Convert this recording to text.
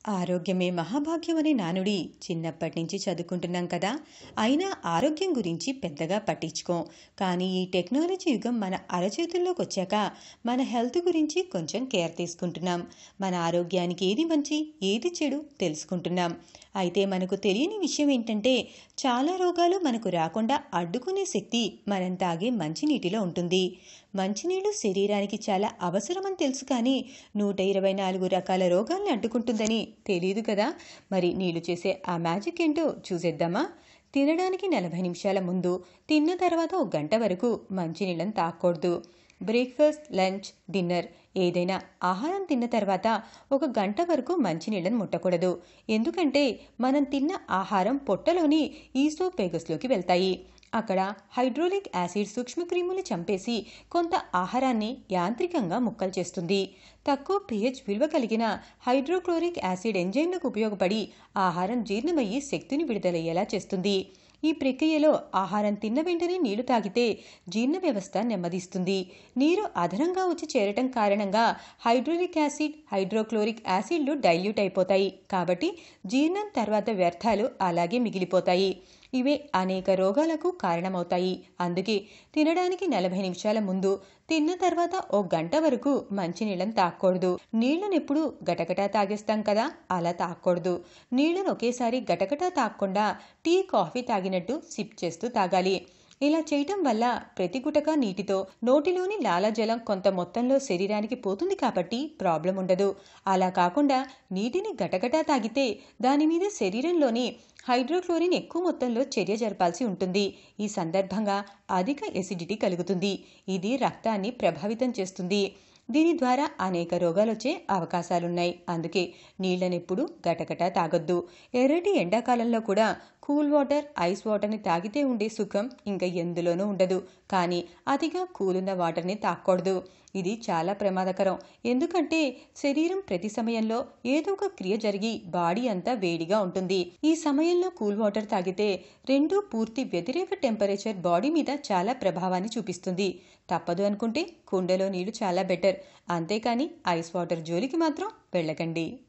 ఆరోగ్యమే మహాభాగ్యం అనే నానుడి చిన్నప్పటి నుంచి చదువుకుంటున్నాం కదా అయినా ఆరోగ్యం గురించి పెద్దగా పట్టించుకోం కానీ ఈ టెక్నాలజీ యుగం మన అరచేతుల్లోకి వచ్చాక మన హెల్త్ గురించి కొంచెం కేర్ తీసుకుంటున్నాం మన ఆరోగ్యానికి ఏది మంచి ఏది చెడు తెలుసుకుంటున్నాం అయితే మనకు తెలియని విషయం ఏంటంటే చాలా రోగాలు మనకు రాకుండా అడ్డుకునే శక్తి మనం తాగే మంచినీటిలో ఉంటుంది మంచినీళ్ళు శరీరానికి చాలా అవసరమని తెలుసు కానీ నూట ఇరవై నాలుగు రకాల రోగాల్ని అడ్డుకుంటుందని తెలియదు కదా మరి నీళ్లు చేసే ఆ మ్యాజిక్ ఏంటో చూసేద్దామా తినడానికి నలభై నిమిషాల ముందు తిన్న తర్వాత ఒక గంట వరకు మంచినీళ్ళని తాగకూడదు బ్రేక్ఫాస్ట్ లంచ్ డిన్నర్ ఏదైనా ఆహారం తిన్న తర్వాత ఒక గంట వరకు మంచినీళ్ళని ముట్టకూడదు ఎందుకంటే మనం తిన్న ఆహారం పొట్టలోని ఈసోపేగస్లోకి వెళ్తాయి అక్కడ హైడ్రోలిక్ యాసిడ్ సూక్ష్మక్రిములు చంపేసి కొంత ఆహారాన్ని యాంత్రికంగా ముక్కలు చేస్తుంది తక్కువ పిహెచ్ విలువ కలిగిన హైడ్రోక్లోరిక్ యాసిడ్ ఎంజైమ్లకు ఉపయోగపడి ఆహారం జీర్ణమయ్యి శక్తిని విడుదలయ్యేలా చేస్తుంది ఈ ప్రక్రియలో ఆహారం తిన్న వెంటనే నీళ్లు తాగితే జీర్ణ వ్యవస్థ నెమ్మదిస్తుంది నీరు అదనంగా వచ్చి చేరటం కారణంగా హైడ్రోలిక్ యాసిడ్ హైడ్రోక్లోరిక్ యాసిడ్లు డైల్యూట్ అయిపోతాయి కాబట్టి జీర్ణం తర్వాత వ్యర్థాలు అలాగే మిగిలిపోతాయి ఇవే అనేక రోగాలకు కారణమవుతాయి అందుకే తినడానికి నలభై నిమిషాల ముందు తిన్న తర్వాత ఓ గంట వరకు మంచినీళ్ళని తాగకూడదు నీళ్లను ఎప్పుడు గటగటా తాగేస్తాం కదా అలా తాగకూడదు నీళ్లను ఒకేసారి గటగటా తాగకుండా టీ కాఫీ తాగినట్టు సిప్ చేస్తూ తాగాలి ఇలా చేయటం వల్ల ప్రతి గుటక నీటితో నోటిలోని లాలాజలం కొంత మొత్తంలో శరీరానికి పోతుంది కాబట్టి ప్రాబ్లం ఉండదు అలా కాకుండా నీటిని గటగటా తాగితే దాని మీద శరీరంలోని హైడ్రోక్లోరిన్ ఎక్కువ మొత్తంలో చర్య జరపాల్సి ఉంటుంది ఈ సందర్భంగా అధిక ఎసిడిటీ కలుగుతుంది ఇది రక్తాన్ని ప్రభావితం చేస్తుంది దీని ద్వారా అనేక రోగాలు వచ్చే అవకాశాలున్నాయి అందుకే నీళ్ళనెప్పుడు గటగట తాగొద్దు ఎర్రటి ఎండాకాలంలో కూడా కూల్ వాటర్ ఐస్ వాటర్ని తాగితే ఉండే సుఖం ఇంకా ఎందులోనూ ఉండదు కానీ అతిగా కూలున్న వాటర్ని తాగకూడదు ఇది చాలా ప్రమాదకరం ఎందుకంటే శరీరం ప్రతి సమయంలో ఏదో ఒక క్రియ జరిగి బాడీ అంతా వేడిగా ఉంటుంది ఈ సమయంలో కూల్ వాటర్ తాగితే రెండు పూర్తి వ్యతిరేక టెంపరేచర్ బాడీ మీద చాలా ప్రభావాన్ని చూపిస్తుంది తప్పదు అనుకుంటే కుండలో నీళ్లు చాలా బెటర్ అంతేకాని ఐస్ వాటర్ జోలికి మాత్రం వెళ్ళకండి